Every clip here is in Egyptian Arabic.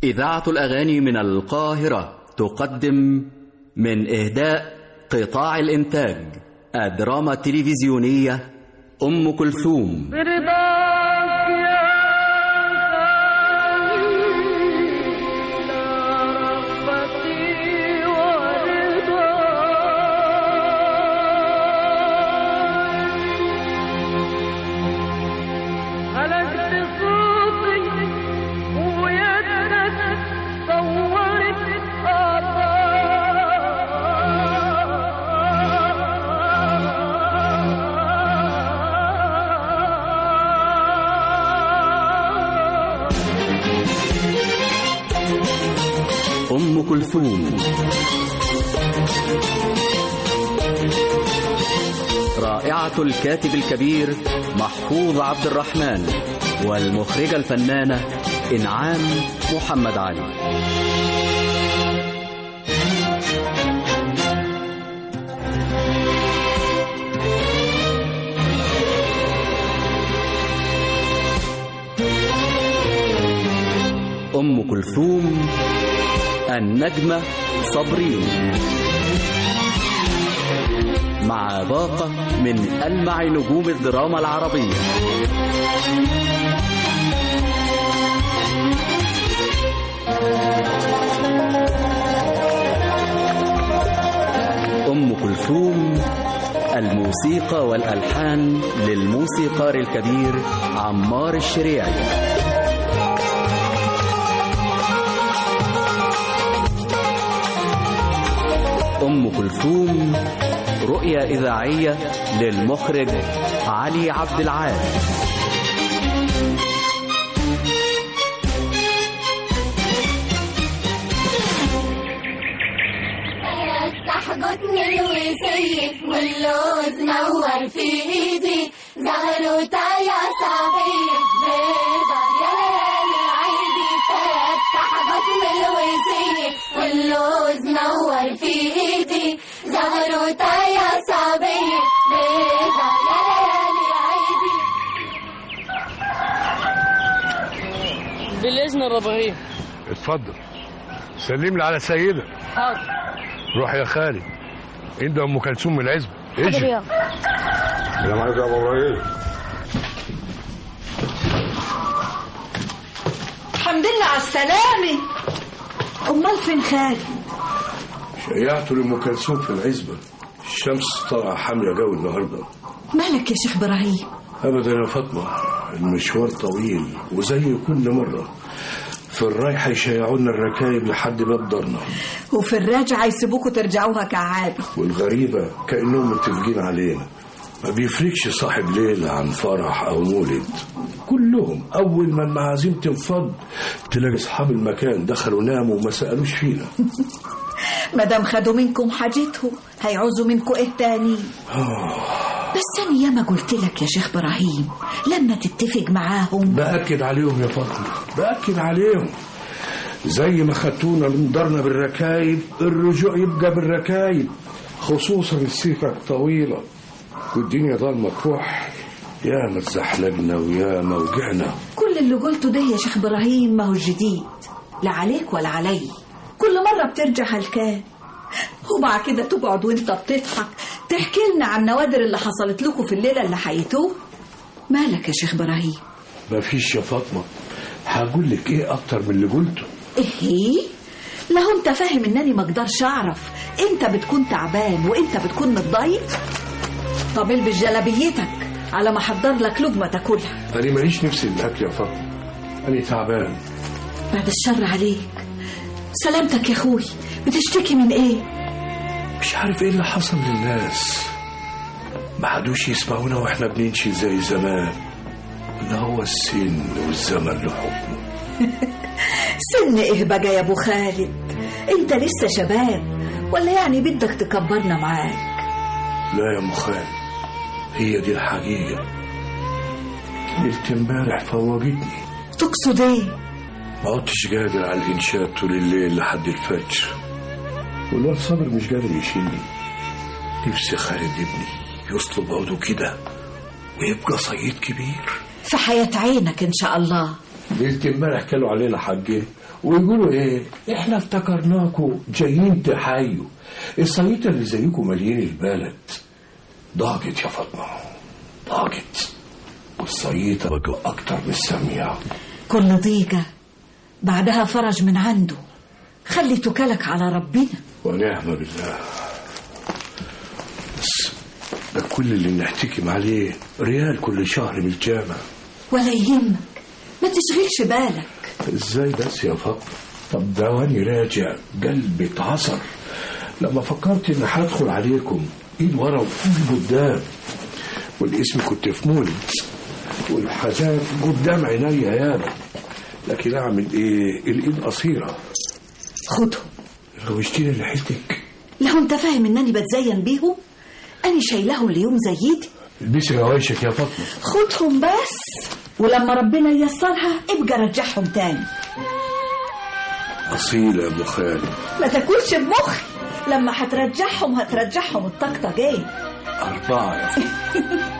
إذاعة الأغاني من القاهرة تقدم من إهداء قطاع الإنتاج الدراما التلفزيونية أم كلثوم برضاك يا خليل رغبتي ورضاي خلقت صوتي ويدك صورت أم كلثوم رائعة الكاتب الكبير محفوظ عبد الرحمن والمخرجة الفنانة إنعام محمد علي أم كلثوم النجمة صبرين مع باقة من ألمع نجوم الدراما العربية أم كلثوم الموسيقى والألحان للموسيقار الكبير عمار الشريعي أم كلثوم رؤية إذاعية للمخرج علي عبد العال تحبطني الوسيف واللوز نور في ايدي زغروطة يا صبيب بيضة يا ليالي عيدي تحبطني الوسيف واللوز نور في ايدي زغروطة يا صبيب بيضة يا ليالي عيدي بالإذن يا ابراهيم اتفضل سلم لي على سيدة حاضر روح يا خالد انت ام كلثوم من العزبة اجري يا السلام عليكم يا ابو ابراهيم الحمد لله على السلامة أمال فين خالد؟ شيعت لام كلثوم في العزبة الشمس طالعة حامية جو النهاردة مالك يا شيخ إبراهيم؟ ابدا يا فاطمة المشوار طويل وزي كل مرة في الرايحة يشيعونا الركايب لحد باب دارنا وفي الراجعة يسيبوكوا ترجعوها كعادة والغريبة كأنهم متفقين علينا ما بيفرقش صاحب ليلة عن فرح أو مولد كلهم أول ما المعازيم تنفض تلاقي أصحاب المكان دخلوا ناموا وما سألوش فينا مادام خدوا منكم حاجتهم هيعوزوا منكم إيه تاني؟ بس أنا ياما قلت لك يا شيخ إبراهيم لما تتفق معاهم بأكد عليهم يا فاطمة بأكد عليهم زي ما خدتونا من دارنا بالركايب الرجوع يبقى بالركايب خصوصا السكك طويلة والدنيا ضلمة كح ياما اتزحلقنا وياما وجعنا كل اللي قلته ده يا شيخ إبراهيم ما هو جديد لا عليك ولا علي كل مرة بترجع هلكان وبعد كده تقعد وانت بتضحك تحكي لنا عن النوادر اللي حصلت لكم في الليلة اللي حيتوه مالك يا شيخ إبراهيم مفيش يا فاطمة هقول لك ايه اكتر من اللي قلته ايه لو انت فاهم انني ما اقدرش اعرف انت بتكون تعبان وانت بتكون متضايق طب البس جلابيتك على ما احضر لك لقمه تاكلها انا ماليش نفسي الاكل يا فاطمة انا تعبان بعد الشر عليك سلامتك يا اخوي بتشتكي من ايه مش عارف ايه اللي حصل للناس ما عادوش يسمعونا واحنا بننشي زي زمان ولا هو السن والزمن له حكمه سن ايه بقى يا ابو خالد انت لسه شباب ولا يعني بدك تكبرنا معاك لا يا ام خالد هي دي الحقيقة ليلة امبارح فوجتني تقصد ايه ما عدتش قادر على الإنشاد طول الليل لحد الفجر والواد صابر مش قادر يشيلني نفسي خالد ابني يصلب عوده كده ويبقى صيد كبير في حياة عينك ان شاء الله ليلة امبارح كانوا علينا حاجين ويقولوا ايه احنا افتكرناكم جايين تحيوا الصييطة اللي زيكم مالين البلد ضاقت يا فاطمة ضاقت والصييطة بقوا أكتر من السميع كل ضيقة بعدها فرج من عنده خلي توكلك على ربنا ونعم بالله بس ده كل اللي نحتكم عليه ريال كل شهر من الجامع ولا يهمك ما تشغلش بالك ازاي بس يا فاطمة طب ده واني راجع قلبي اتعصر لما فكرت اني هدخل عليكم ايد ورا وايد قدام والاسم كنت في مولد والحاجات قدام عينيا ياما لكن اعمل ايه الايد قصيره خدهم روشتيني اللي حيلتك لو انت فاهم انني بتزين بيهم انا شايلهم ليوم زي دي البسي روايشك يا فاطمه خدهم بس ولما ربنا ييسرها ابقى رجعهم تاني اصيله يا ابو خالد ما تاكلش بمخي لما هترجعهم هترجعهم الطقطقين اربعه يا فاطمه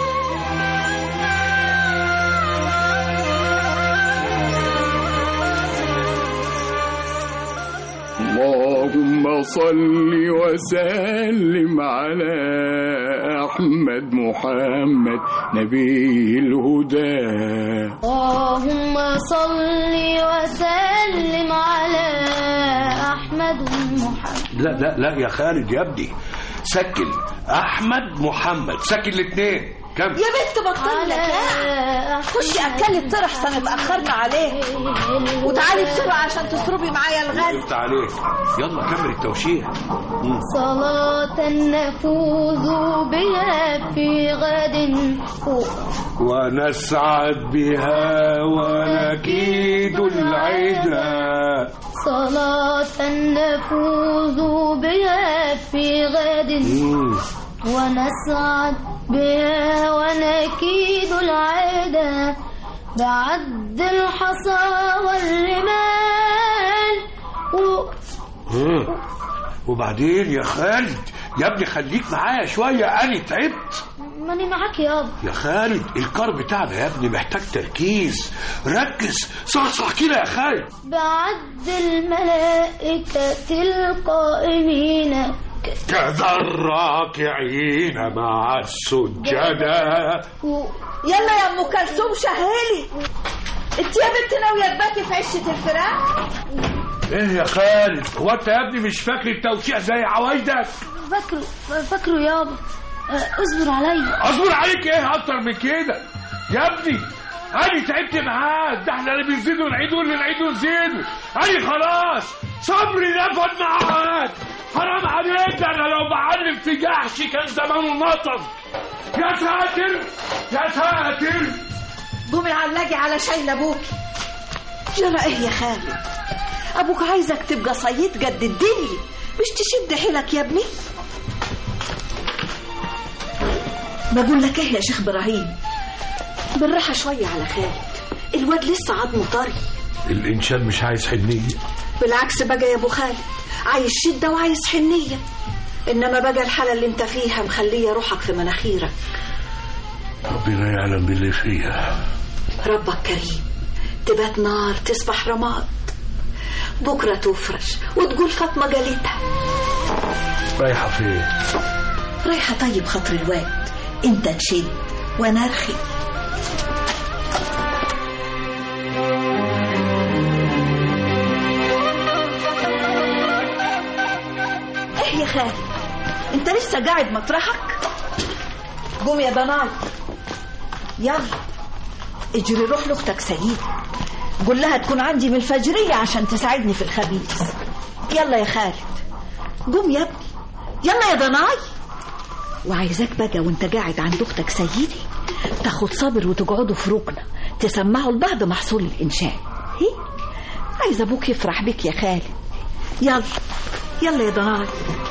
اللهم صل وسلم على أحمد محمد نبي الهدى اللهم صل وسلم على أحمد محمد لا لا لا يا خالد يا ابني سكن احمد محمد سكن الاثنين كم يا بنت بطل لك خشي اكلي الطرح سنة اتأخرنا عليه وتعالي بسرعة عشان تسربي معايا الغاز شفت عليك يلا كمل التوشيح مم. صلاة نفوز بها في غد ونسعد بها ونكيد العدا صلاة نفوز بها في غد مم. ونسعد بها ونكيد العدا بعد الحصى والرمال و... ها. وبعدين يا خالد يا ابني خليك معايا شوية أنا تعبت ماني معاك يابا يا خالد الكار بتاعنا يا ابني محتاج تركيز ركز صحصح كده يا خالد بعد الملائكة القائمين كذا الراكعين مع السجدة و... يلا يا ام كلثوم شهالي انت يا بنت ناوية تباتي في عشة الفراق ايه يا خالد هو انت يا ابني مش فاكر التوشيح زي عوايدك فاكره فاكره يابا أه، اصبر عليا اصبر عليك ايه اكتر من كده يا ابني انا تعبت معاك ده احنا اللي بنزيدوا نعيدوا اللي نعيدوا نزيدوا انا خلاص صبري نفد معاك حرام عليك ده انا لو بعلم في جحش كان زمانه نطق يا ساتر يا ساتر قومي علقي على شايل ابوكي جرى ايه يا خالد ابوك عايزك تبقى صيد قد الدنيا مش تشد حيلك يا ابني بقول لك ايه يا شيخ ابراهيم بالراحه شويه على خالد الواد لسه عظمه طري الانسان مش عايز حنيه بالعكس بقى يا ابو خالد عايز شده وعايز حنيه انما بقى الحاله اللي انت فيها مخليه روحك في مناخيرك ربنا يعلم باللي فيها ربك كريم تبات نار تصبح رماد بكرة تفرش وتقول فاطمة قالتها رايحه فين رايحة طيب خاطر الواد انت تشد وانا ارخي ايه يا خالد انت لسه قاعد مطرحك قوم يا بنات يلا اجري روح لاختك سيدة قول لها تكون عندي من الفجرية عشان تساعدني في الخبيث يلا يا خالد قوم يا ابني يلا يا ضناي وعايزاك بقى وانت قاعد عند اختك سيدي تاخد صبر وتقعدوا في ركنه تسمعوا لبعض محصول الانشاء هي عايز ابوك يفرح بك يا خالد يلا يلا يا ضناي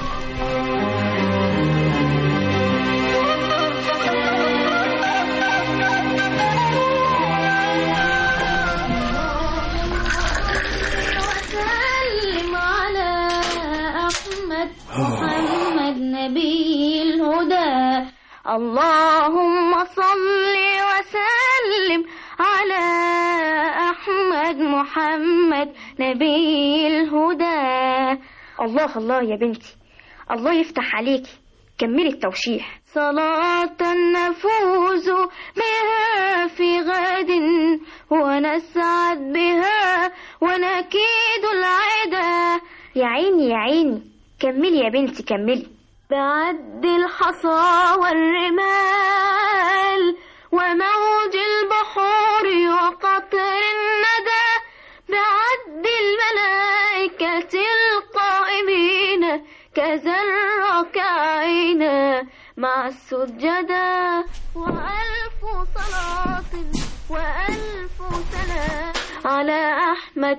وسلم على أحمد محمد نبي الهدى اللهم صل وسلم على أحمد محمد نبي الهدى الله الله يا بنتي الله يفتح عليكي كملي التوشيح صلاة نفوز بها في غد ونسعد بها ونكيد العدا يا عيني يا عيني كملي يا بنتي كملي بعد الحصى والرمال وموج البحور وقطر الندى بعد الملائكة القائمين كذا الركعين مع السجدة وألف صلاة وألف سلام على أحمد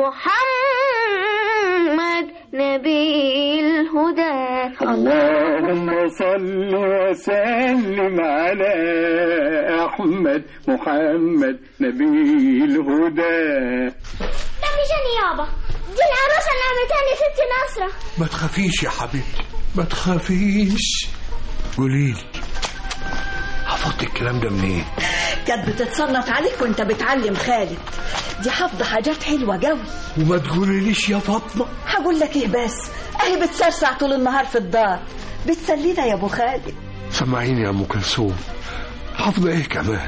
محمد نبي الهدى اللهم صل وسلم على أحمد محمد نبي الهدى مشان يابا دي العروسة اللي عملتها لي ست نصرة ما تخافيش يا حبيبتي ما تخافيش قولي لي حفظت الكلام ده منين كانت بتتصنت عليك وانت بتعلم خالد دي حافظة حاجات حلوة قوي وما تقوليليش يا فاطمه هقول لك ايه بس اهي بتسرسع طول النهار في الدار بتسلينا يا ابو خالد سمعيني يا ام كلثوم حافظه ايه كمان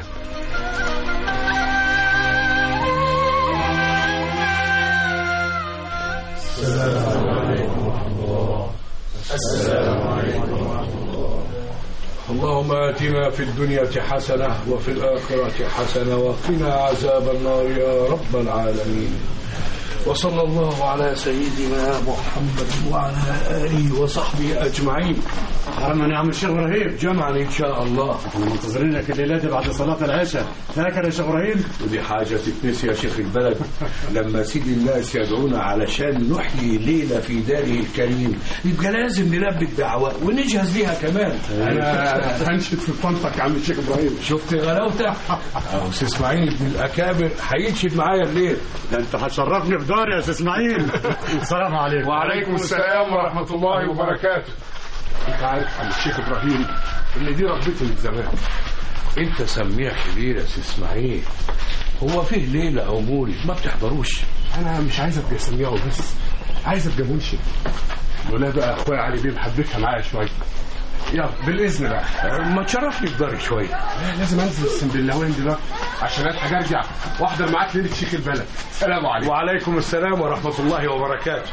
اللهم آتنا في الدنيا حسنة وفي الآخرة حسنة وقنا عذاب النار يا رب العالمين وصلى الله على سيدنا محمد وعلى آله وصحبه أجمعين حرمنا يا عم الشيخ ابراهيم جمعا إن شاء الله احنا منتظرينك الليله دي بعد صلاه العشاء فاكر يا شيخ ابراهيم ودي حاجة تتنسي يا شيخ البلد لما سيد الناس يدعونا علشان نحيي ليلة في داره الكريم يبقى لازم نلبي الدعوة ونجهز ليها كمان انا هنشد في فنطك يا عم الشيخ ابراهيم شفت غلاوتك اهو استاذ اسماعيل ابن الاكابر هينشد معايا الليل ده انت هتشرفني في داري يا استاذ اسماعيل السلام عليكم وعليكم السلام ورحمة الله وبركاته انت عارف عم الشيخ ابراهيم ان دي رغبتي من زمان انت سميع كبير يا سي اسماعيل هو فيه ليلة او مولد ما بتحضروش انا مش عايز ابقى سميعه بس عايز ابقى منشد لولا بقى اخويا علي بيه محبكها معايا شويه يلا بالاذن بقى ما تشرفني في داري شوية لازم انزل السنبلاوين دلوقتي عشان الحق ارجع واحضر معاك ليله شيخ البلد سلام عليكم وعليكم السلام ورحمة الله وبركاته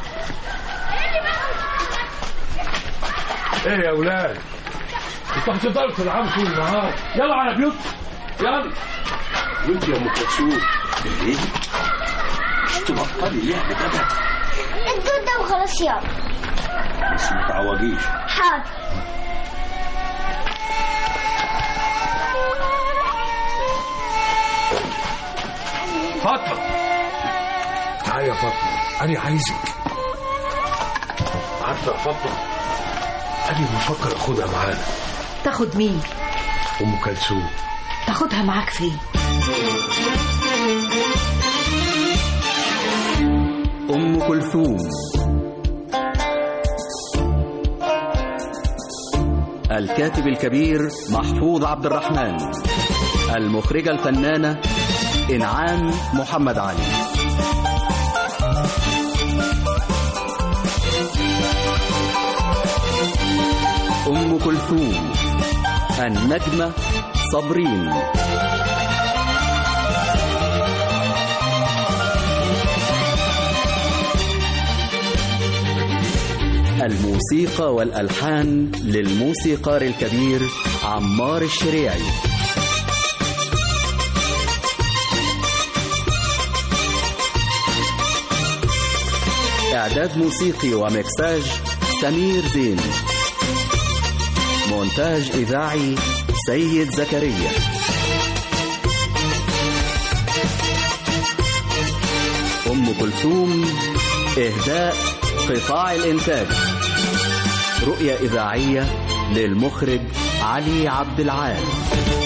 ايه يا اولاد انتوا هتفضلوا تلعبوا طول النهار يلا على بيوت يلا وانت يا ام كلثوم ايه مش تبطلي لعب كده الدود ده وخلاص يابا بس ما تعوجيش حاضر فاطمة تعالي يا فاطمة أنا عايزك عارفة يا فاطمة أنا بفكر أخدها معانا تاخد مين أم كلثوم تاخدها معاك فين أم كلثوم الكاتب الكبير محفوظ عبد الرحمن المخرجة الفنانة إنعام محمد علي أم كلثوم النجمة صابرين الموسيقى والألحان للموسيقار الكبير عمار الشريعي إعداد موسيقي ومكساج سمير زين مونتاج إذاعي سيد زكريا أم كلثوم إهداء قطاع الإنتاج رؤية إذاعية للمخرج علي عبد العال